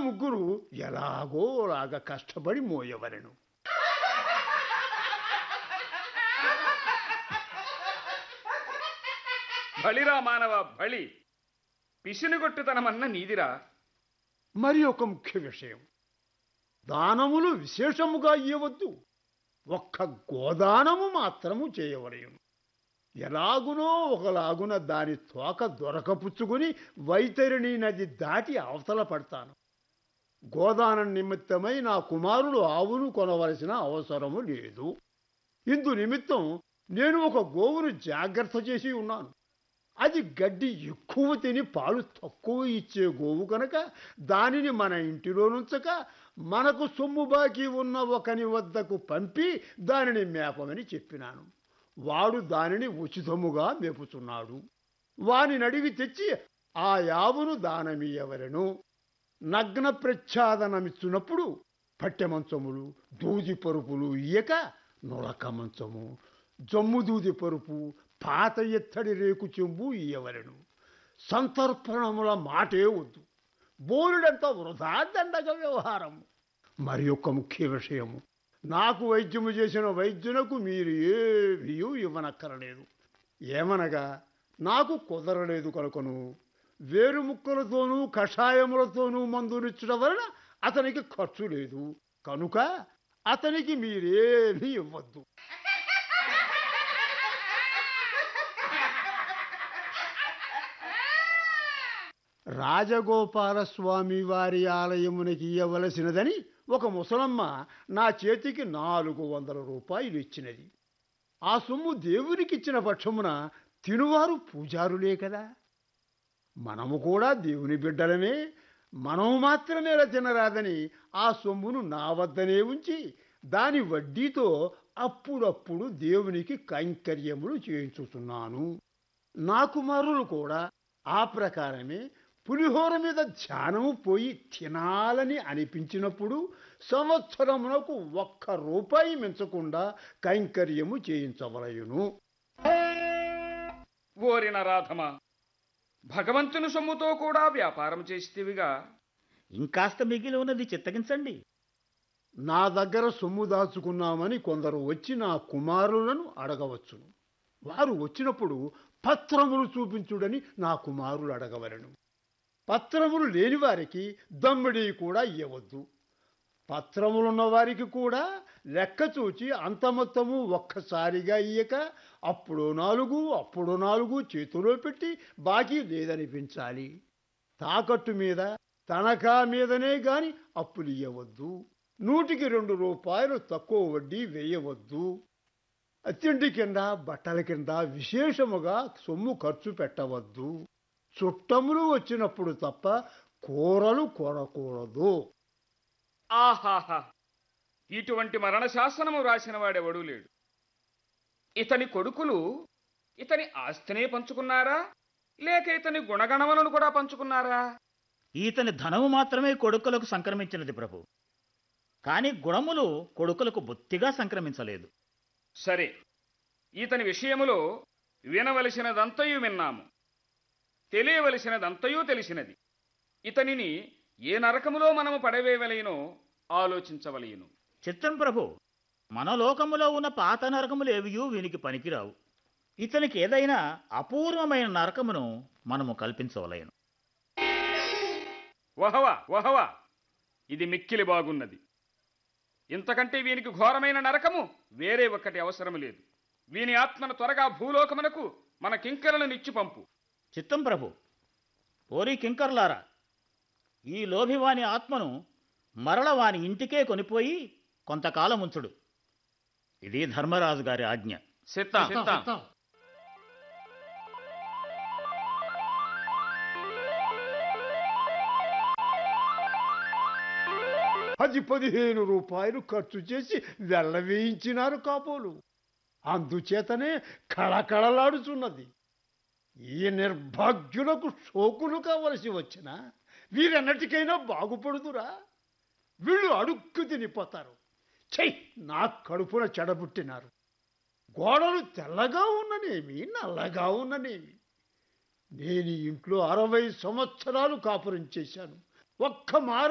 ముగ్గురు ఎలాగోలాగా కష్టపడి మోయవలెను బలిరా మానవ బలి పిసినుగొట్టుతనమన్న నీదిరా మరి ఒక ముఖ్య విషయం దానములు విశేషముగా ఇవ్వవద్దు ఒక్క గోదానము మాత్రము చేయవలయును ఎలాగునో ఒకలాగున దాని తోక దొరకపుచ్చుకుని వైతరిణి నది దాటి అవతల పడతాను గోదానం నిమిత్తమై నా కుమారుడు ఆవును కొనవలసిన అవసరము లేదు ఇందు నిమిత్తం నేను ఒక గోవును జాగ్రత్త చేసి ఉన్నాను అది గడ్డి ఎక్కువ తిని పాలు తక్కువ ఇచ్చే గోవు కనుక దానిని మన ఇంటిలో నుంచక మనకు సొమ్ము బాకీ ఉన్న ఒకని వద్దకు పంపి దానిని మేపమని చెప్పినాను వాడు దానిని ఉచితముగా మేపుచున్నాడు వాని అడిగి తెచ్చి ఆ యావును దానమీయవలను నగ్న ప్రచ్ఛాదనమిచ్చున్నప్పుడు పట్టె మంచములు దూది పరుపులు ఇయ్యక నులక మంచము జమ్ము దూది పరుపు పాత ఎత్తడి రేకు చెంబు ఇయ్యవలను సంతర్పణముల మాటే వద్దు బోలుడంతా వృధా దండగ వ్యవహారం మరి యొక్క ముఖ్య విషయము నాకు వైద్యము చేసిన వైద్యునకు మీరు ఏమీ ఇవ్వనక్కరలేదు ఏమనగా నాకు కుదరలేదు కనుకను వేరు ముక్కలతోనూ కషాయములతోనూ మందునిచ్చడం వలన అతనికి ఖర్చు లేదు కనుక అతనికి మీరేమీ ఇవ్వద్దు రాజగోపాల స్వామి వారి ఆలయమునకి ఇయ్యవలసినదని ఒక ముసలమ్మ నా చేతికి నాలుగు వందల రూపాయలు ఇచ్చినది ఆ సొమ్ము దేవునికి ఇచ్చిన పక్షమున తినువారు పూజారులే కదా మనము కూడా దేవుని బిడ్డలమే మనము మాత్రమే తినరాదని ఆ సొమ్మును నా వద్దనే ఉంచి దాని వడ్డీతో అప్పుడప్పుడు దేవునికి కైంకర్యములు చేయించుతున్నాను నా కుమారులు కూడా ఆ ప్రకారమే పులిహోర మీద ధ్యానము పోయి తినాలని అనిపించినప్పుడు సంవత్సరమునకు ఒక్క రూపాయి మించకుండా కైంకర్యము చేయించవలయును ఓరిన రాధమా భగవంతుని సొమ్ముతో కూడా వ్యాపారం చేస్తేవిగా ఇంకాస్త మిగిలి ఉన్నది చిత్తగించండి నా దగ్గర సొమ్ము దాచుకున్నామని కొందరు వచ్చి నా కుమారులను అడగవచ్చును వారు వచ్చినప్పుడు పత్రములు చూపించుడని నా కుమారులు అడగవలను పత్రములు లేని వారికి దమ్మిడి కూడా ఇవ్వవద్దు పత్రములున్న వారికి కూడా లెక్క చూచి అంత మొత్తము ఒక్కసారిగా ఇయ్యక అప్పుడు నాలుగు అప్పుడు నాలుగు చేతిలో పెట్టి బాకీ లేదనిపించాలి తాకట్టు మీద తనఖా మీదనే గాని అప్పులు ఇయ్యవద్దు నూటికి రెండు రూపాయలు తక్కువ వడ్డీ వేయవద్దు తిండి కింద బట్టల కింద విశేషముగా సొమ్ము ఖర్చు పెట్టవద్దు చుట్టములు వచ్చినప్పుడు తప్ప కూరలు కొనకూడదు ఆహాహా ఇటువంటి మరణ శాసనము రాసిన వాడెవడూ లేడు ఇతని కొడుకులు ఇతని ఆస్తినే పంచుకున్నారా లేక ఇతని గుణగణములను కూడా పంచుకున్నారా ఈతని ధనము మాత్రమే కొడుకులకు సంక్రమించినది ప్రభు కాని గుణములు కొడుకులకు బొత్తిగా సంక్రమించలేదు సరే ఇతని విషయములో వినవలసినదంతయు విన్నాము తెలియవలసినదంతయూ తెలిసినది ఇతనిని ఏ నరకములో మనము పడవేయవలయనో ఆలోచించవలయను చిత్తం ప్రభు మన లోకములో ఉన్న పాత నరకములు ఏవియూ వీనికి పనికిరావు ఇతనికి ఏదైనా అపూర్వమైన నరకమును మనము కల్పించవలయను వహవ వహవ ఇది మిక్కిలి బాగున్నది ఇంతకంటే వీనికి ఘోరమైన నరకము వేరే ఒక్కటి అవసరం లేదు వీని ఆత్మను త్వరగా భూలోకమునకు మన కింకరలను ఇచ్చి పంపు చిత్తం ప్రభు ఓరి కింకర్లారా ఈ లోభివాని ఆత్మను మరల వాని ఇంటికే కొనిపోయి కొంతకాలం ఉంచుడు ఇది ధర్మరాజు గారి ఆజ్ఞ సిద్ధం సిద్ధం పది పదిహేను రూపాయలు ఖర్చు చేసి వెళ్ళవేయించినారు కాబోలు అందుచేతనే కళకళలాడుచున్నది ఈ నిర్భాగ్యులకు శోకులు కావలసి వచ్చిన వీరన్నటికైనా బాగుపడుదురా వీళ్ళు అడుక్కు తినిపోతారు చెయ్ నా కడుపున చెడబుట్టినారు గోడలు తెల్లగా ఉన్ననేమి నల్లగా ఉన్ననేమి నేను ఈ ఇంట్లో అరవై సంవత్సరాలు కాపురం చేశాను ఒక్క మారు